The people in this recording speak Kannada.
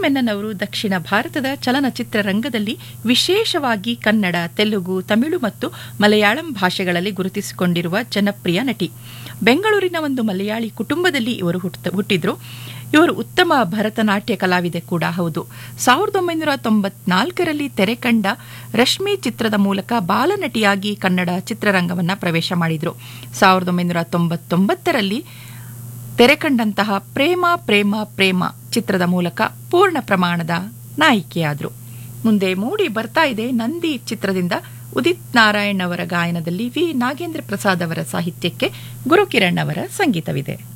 ಮೆನನ್ ಅವರು ದಕ್ಷಿಣ ಭಾರತದ ಚಲನಚಿತ್ರ ರಂಗದಲ್ಲಿ ವಿಶೇಷವಾಗಿ ಕನ್ನಡ ತೆಲುಗು ತಮಿಳು ಮತ್ತು ಮಲಯಾಳಂ ಭಾಷೆಗಳಲ್ಲಿ ಗುರುತಿಸಿಕೊಂಡಿರುವ ಜನಪ್ರಿಯ ನಟಿ ಬೆಂಗಳೂರಿನ ಒಂದು ಮಲಯಾಳಿ ಕುಟುಂಬದಲ್ಲಿ ಇವರು ಹುಟ್ಟಿದ್ರು ಇವರು ಉತ್ತಮ ಭರತನಾಟ್ಯ ಕಲಾವಿದೆ ಕೂಡ ಹೌದು ಸಾವಿರದ ಒಂಬೈನೂರ ತೊಂಬತ್ನಾಲ್ಕರಲ್ಲಿ ತೆರೆ ಕಂಡ ರಶ್ಮಿ ಚಿತ್ರದ ಮೂಲಕ ಬಾಲನಟಿಯಾಗಿ ಕನ್ನಡ ಚಿತ್ರರಂಗವನ್ನ ಪ್ರವೇಶ ಮಾಡಿದ್ರು ಸಾವಿರದ ಒಂಬೈನೂರ ತೊಂಬತ್ತೊಂಬತ್ತರಲ್ಲಿ ತೆರೆ ಕಂಡಂತಹ ಪ್ರೇಮ ಪ್ರೇಮ ಪ್ರೇಮ ಚಿತ್ರದ ಮೂಲಕ ಪೂರ್ಣ ಪ್ರಮಾಣದ ನಾಯಿಕೆಯಾದರು ಮುಂದೆ ಮೂಡಿ ಬರ್ತಾ ಇದೆ ನಂದಿ ಚಿತ್ರದಿಂದ ಉದಿತ್ ನಾರಾಯಣ್ ಅವರ ಗಾಯನದಲ್ಲಿ ವಿ ನಾಗೇಂದ್ರ ಪ್ರಸಾದ್ ಅವರ ಸಾಹಿತ್ಯಕ್ಕೆ ಗುರುಕಿರಣ್ ಅವರ ಸಂಗೀತವಿದೆ